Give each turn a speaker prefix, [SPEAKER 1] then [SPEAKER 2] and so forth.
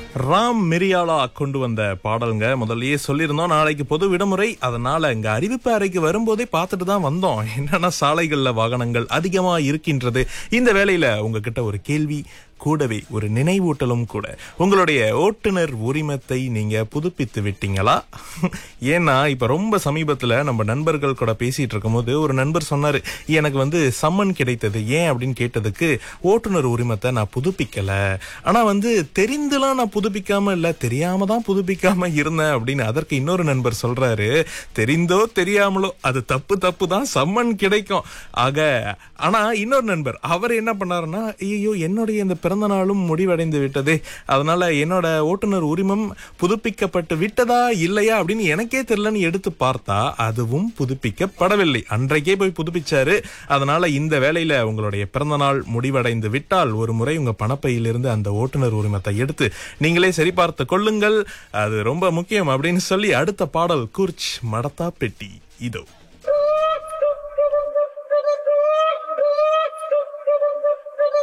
[SPEAKER 1] ராம் மிரியாலா கொண்டு வந்த பாடலுங்க முதல்லயே சொல்லியிருந்தோம் நாளைக்கு பொது விடுமுறை அதனால இங்க அறிவிப்பு அறைக்கு வரும்போதே பார்த்துட்டு தான் வந்தோம் என்னன்னா சாலைகள்ல வாகனங்கள் அதிகமா இருக்கின்றது இந்த வேளையில உங்ககிட்ட ஒரு கேள்வி கூடவே ஒரு நினைவூட்டலும் கூட உங்களுடைய ஓட்டுநர் உரிமத்தை நீங்க புதுப்பித்து விட்டீங்களா ஏன்னா இப்ப ரொம்ப சமீபத்துல நம்ம நண்பர்கள் கூட பேசிட்டு இருக்கும்போது ஒரு நண்பர் சொன்னாரு எனக்கு வந்து சம்மன் கிடைத்தது ஏன் அப்படின்னு கேட்டதுக்கு ஓட்டுநர் உரிமத்தை நான் புதுப்பிக்கல ஆனா வந்து தெரிந்துலாம் நான் புதுப்பிக்காம இல்ல தெரியாம தான் புதுப்பிக்காம இருந்தேன் அப்படின்னு அதற்கு இன்னொரு நண்பர் சொல்றாரு தெரிந்தோ தெரியாமலோ அது தப்பு தப்பு தான் சம்மன் கிடைக்கும் ஆக ஆனா இன்னொரு நண்பர் அவர் என்ன பண்ணாருன்னா ஐயோ என்னுடைய இந்த பிறந்த நாளும் முடிவடைந்து விட்டதே அதனால என்னோட ஓட்டுநர் உரிமம் புதுப்பிக்கப்பட்டு விட்டதா இல்லையா அப்படின்னு எனக்கே தெரியலன்னு எடுத்து பார்த்தா அதுவும் புதுப்பிக்கப்படவில்லை அன்றைக்கே போய் புதுப்பிச்சாரு அதனால இந்த வேளையில உங்களுடைய பிறந்த நாள் முடிவடைந்து விட்டால் ஒரு முறை உங்க பணப்பையிலிருந்து அந்த ஓட்டுநர் உரிமத்தை எடுத்து நீங்களே சரி பார்த்து கொள்ளுங்கள் அது ரொம்ப முக்கியம் அப்படின்னு சொல்லி அடுத்த பாடல் கூர்ச் மடத்தா பெட்டி இதோ